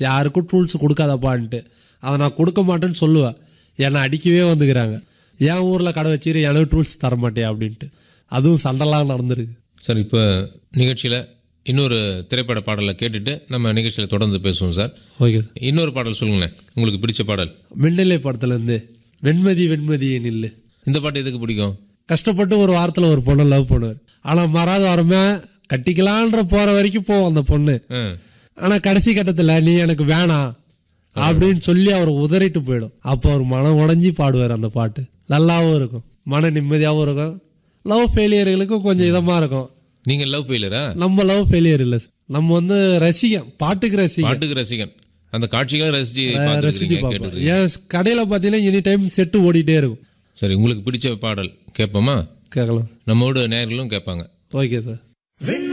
யாருக்கும் டூல்ஸ் கொடுக்காதப்பான்ட்டு அதை நான் கொடுக்க மாட்டேன்னு சொல்லுவேன் என்னை அடிக்கவே வந்துக்கிறாங்க என் ஊரில் கடை வச்சுக்கிற எனக்கு டூல்ஸ் தர மாட்டேன் அப்படின்ட்டு அதுவும் சண்டைலாம் நடந்திருக்கு சார் இப்போ நிகழ்ச்சியில் இன்னொரு திரைப்பட பாடலை கேட்டுட்டு நம்ம நிகழ்ச்சியில் தொடர்ந்து பேசுவோம் சார் ஓகே இன்னொரு பாடல் சொல்லுங்களேன் உங்களுக்கு பிடிச்ச பாடல் மின்னலை படத்துலேருந்து வெண்மதி வெண்மதி நில்லு இந்த பாட்டு எதுக்கு பிடிக்கும் கஷ்டப்பட்டு ஒரு வாரத்தில் ஒரு பொண்ணை லவ் பண்ணுவார் ஆனால் மறாத வரமே கட்டிக்கலான்ற போகிற வரைக்கும் போவோம் அந்த பொண்ணு ஆ. ஆனா கடைசி கட்டத்துல நீ எனக்கு வேணாம் அப்படின்னு சொல்லி அவர் உதறிட்டு போயிடும் அப்போ அவர் மனம் உடைஞ்சி பாடுவார் அந்த பாட்டு நல்லாவும் இருக்கும் மன நிம்மதியாகவும் இருக்கும் லவ் ஃபெயிலியர்களுக்கும் கொஞ்சம் இதமா இருக்கும் நீங்க லவ் ஃபெயிலரா நம்ம லவ் ஃபெயிலியர் இல்ல நம்ம வந்து ரசிகம் பாட்டுக்கு ரசிகம் பாட்டுக்கு ரசிகன் அந்த காட்சிகளை ரசிச்சு ரசிச்சு பார்த்துருக்கீங்க பார்ப்போம் கேட்டுருக்கீங்க என் கடையில பாத்தீங்கன்னா எனி டைம் செட்டு ஓடிட்டே இருக்கும் சரி உங்களுக்கு பிடிச்ச பாடல் கேட்போமா கேட்கலாம் நம்மோட நேயர்களும் கேட்பாங்க ஓகே சார் வெண்மை